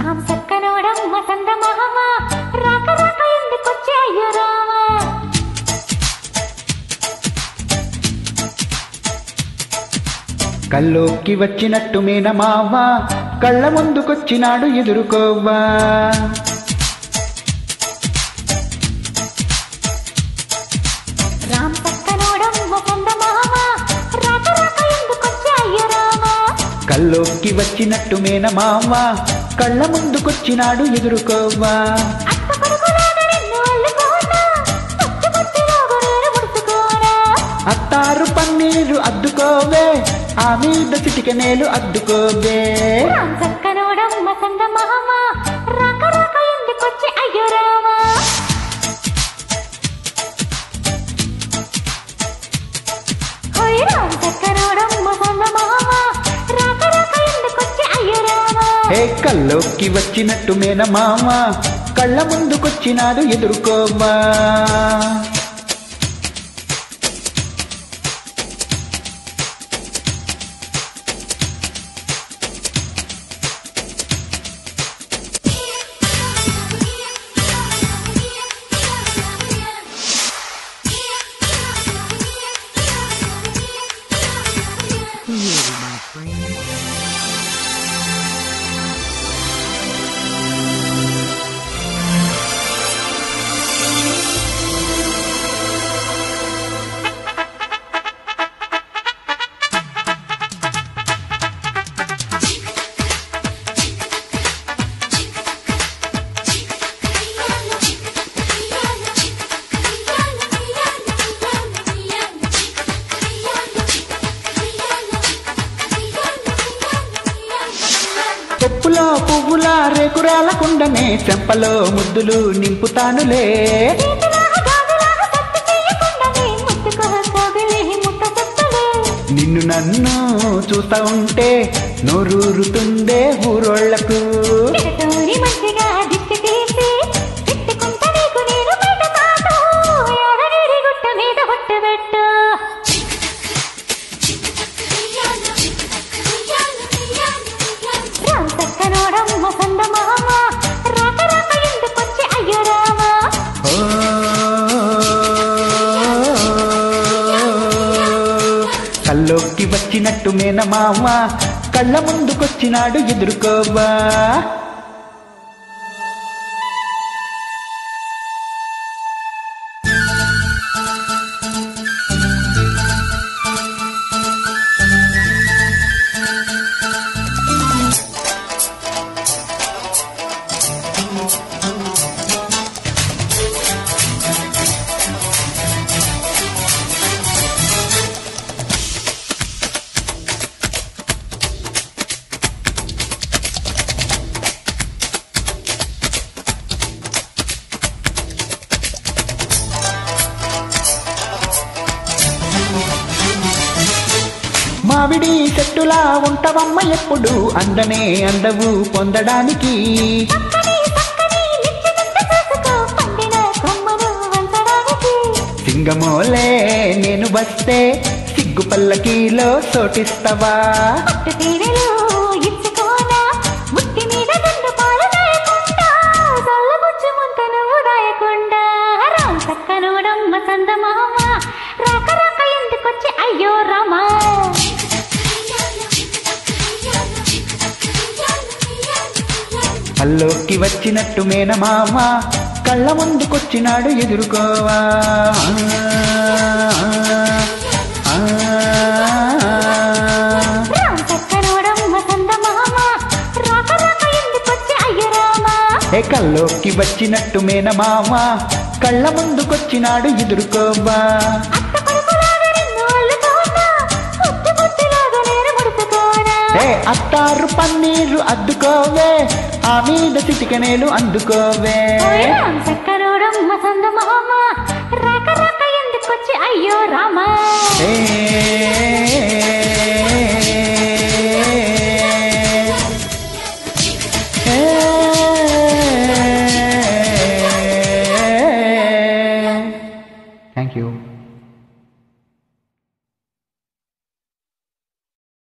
రామ్ సక్కనోడమ్మ సందమామ రాక రాక ఎందుకొచ్చే అయ్యో రామ కల్లోకి వచ్చినట్టు మేనమావ కళ్ళ ముందుకొచ్చినాడు ఎదుర్కోవా రామ్ సక్కనోడమ్మ సందమామ రాక రాక ఎందుకొచ్చే అయ్యో రామ కల్లోకి వచ్చినట్టు మేనమావ కళ్ళ ముందుకొచ్చినాడు ఎదుర్కోవా అత్త కొడుకులాగా నిన్ను అల్లుకోనా పచ్చి పచ్చిలాగా నేను ముడుచుకోనా అత్తారు పన్నీరు అద్దుకోవే ఆ మీద చిటికెనేలు అద్దుకోవే రామ్ సక్కనోడమ్మ సందమామ రాక రాక ఎందుకొచ్చే అయ్యో రామ హోయ్ రామ్ సక్కనోడమ్మ సందమామ రాక రాక ఎందుకొచ్చే అయ్యో రామ ఏ కల్లోకి వచ్చినట్టు మేనమామ కళ్ళ ముందుకొచ్చినాడు ఎదుర్కోవా పప్పులో పువ్వులా రేకురాల కుండనే చెంపలో ముద్దులు నింపుతానులే చేతులాగా గాజులాగా సత్తు చేయకుండానే ముట్టుకో కదిలి ముట్ట చెత్తలే నిన్ను నన్ను చూస్తా ఉంటే నోరూరుతుందే ఊరోళ్లకు తిరటూరి మంచిగా దిష్టి తీసి తిట్టుకుంట నీకు నేను బయట తాటు ఎడగిరి గుట్ట మీద బొట్టు పెట్టు రామ్ సక్కనోడమ్మ సందమామ రాక రాక ఎందుకొచ్చి అయ్యో రామ ఓ, కల్లోకి వచ్చినట్టు మేనమామ కళ్ళ ముందుకొచ్చినాడు ఎదుర్కోవా మామిడి చెట్టులా ఉంటవమ్మ ఎప్పుడు అందమే అందవు పొందడానికి చక్కని చక్కని లిచ్చినంత చూసుకో పండిన కొమ్మను వంచడానికి సింగమోలే నేను వస్తే సిగ్గు పల్లకీలో చోటిస్తావా పట్టు తీరెలు ఇచ్చుకోనా ముట్టి మీద దండు పాలు దాయకుండా చల్లబుచ్చు ముంత నువ్వు దాయకుండా రామ్ చక్కనోడమ్మ సందమామ రాక రాక ఎందుకొచ్చి అయ్యో రామా అల్లోకి వచ్చినట్టు మేనమామ కళ్ళ ముందుకొచ్చినాడు ఎదుర్కోవా ఆ, ఆ, రామ్ చక్కనోడమ్మ సందమామ రాక రాక ఎందుకొచ్చి అయ్యో రామా ఏ కల్లోకి వచ్చినట్టు మేనమామ కళ్ళ ముందుకొచ్చినాడు ఎదుర్కోవా అత్త కొడుకులాగా నిన్ను అల్లుకోనా ముద్దు ముద్దులాగా నేను ముడుచుకోనా ఏ అత్తారు పన్నీరు అద్దుకోవే ఆ మీద చిటికనేలు అందుకోవే ఓయ్ రామ్ చక్కనోడమ్మ సందమామ రాక రాక ఎందుకొచ్చి అయ్యో రామా ఏ